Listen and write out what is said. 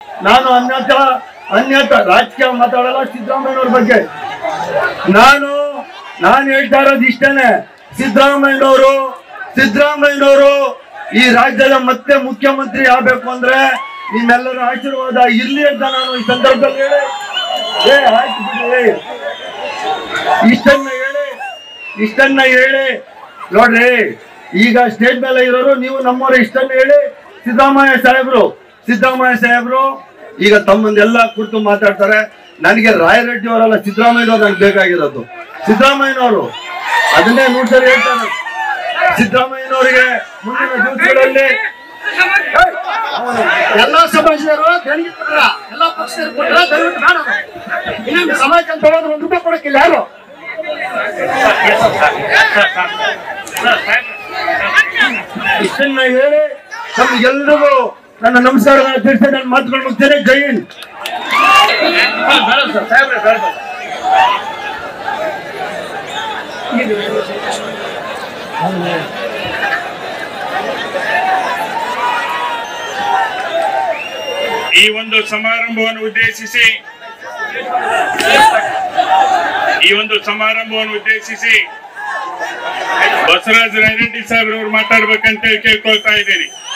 ನಾನು ಅನ್ಯಥ ಅನ್ಯಥ ರಾಜಕೀಯ ಮಾತಾಡಲ್ಲ ಸಿದ್ದರಾಮಯ್ಯನವ್ರ ಬಗ್ಗೆ ನಾನು ನಾನು ಹೇಳ್ತಾ ಇರೋದು ಇಷ್ಟೇನೆ ಸಿದ್ದರಾಮಯ್ಯನವರು ಸಿದ್ದರಾಮಯ್ಯನವರು ಈ ರಾಜ್ಯದ ಮತ್ತೆ ಮುಖ್ಯಮಂತ್ರಿ ಆಗ್ಬೇಕು ಅಂದ್ರೆ ನಿಮ್ಮೆಲ್ಲರ ಆಶೀರ್ವಾದ ಇರ್ಲಿ ಅಂತ ನಾನು ಈ ಸಂದರ್ಭದಲ್ಲಿ ಹೇಳಿ ಏ ಆಯ್ತು ಬಿಡಿ. ಇಷ್ಟನ್ನ ಹೇಳಿ ಇಷ್ಟನ್ನ ಹೇಳಿ ನೋಡ್ರಿ ಈಗ ಸ್ಟೇಟ್ ಮೇಲೆ ಇರೋರು ನೀವು ನಮ್ಮವ್ರ ಇಷ್ಟನ್ನ ಹೇಳಿ ಸಿದ್ದರಾಮಯ್ಯ ಸಾಹೇಬ್ರು ಸಿದ್ದರಾಮಯ್ಯ ಸಾಹೇಬ್ರು ಈಗ ತಮ್ಮನ್ನೆಲ್ಲ ಕುರಿತು ಮಾತಾಡ್ತಾರೆ ನನಗೆ ರಾಯರೆಡ್ಡಿ ಅವರಲ್ಲ ಸಿದ್ದರಾಮಯ್ಯನವ್ರು ನನಗೆ ಬೇಕಾಗಿರೋದು ಸಿದ್ದರಾಮಯ್ಯನವರು ಅದನ್ನೇ ನೂರು ಸರಿ ಹೇಳ್ತಾರೆ ಸಿದ್ದರಾಮಯ್ಯನವರಿಗೆ ಮುಂದಿನ ದಿವಸಗಳಲ್ಲಿ ಎಲ್ಲಾ ಸಮಾಜದವರು ದೇಣಿಗೆ ಕೊಟ್ರ ಎಲ್ಲಾ ಪಕ್ಷದವರು ಕೊಟ್ರ ದಯವಿಟ್ಟು ಬೇಡ ಅದು. ಇನ್ನೊಂದು ಸಮಾಜ ಅಂತ ಹೋದ್ರೆ ಒಂದು ರೂಪಾಯಿ ಕೊಡಕ್ಕಿಲ್ಲ ಯಾರು ಇಷ್ಟನ್ನ ಹೇಳಿ ನಮ್ಗೆಲ್ರಿಗೂ ನನ್ನ ನಮಸ್ಕಾರಗಳನ್ನ ತಿಳಿಸಿ ನನ್ನ ಮಾತುಗಳು ಮುಗ್ತೇನೆ ಜೈ ಹಿಂದ್ ಈ ಒಂದು ಸಮಾರಂಭವನ್ನು ಉದ್ದೇಶಿಸಿ ಈ ಒಂದು ಸಮಾರಂಭವನ್ನು ಉದ್ದೇಶಿಸಿ ಬಸವರಾಜ ರೆಡ್ಡಿ ಸಾಹೇಬ್ರವ್ರು ಮಾತಾಡ್ಬೇಕಂತ ಕೇಳ್ಕೊಳ್ತಾ ಇದ್ದೀನಿ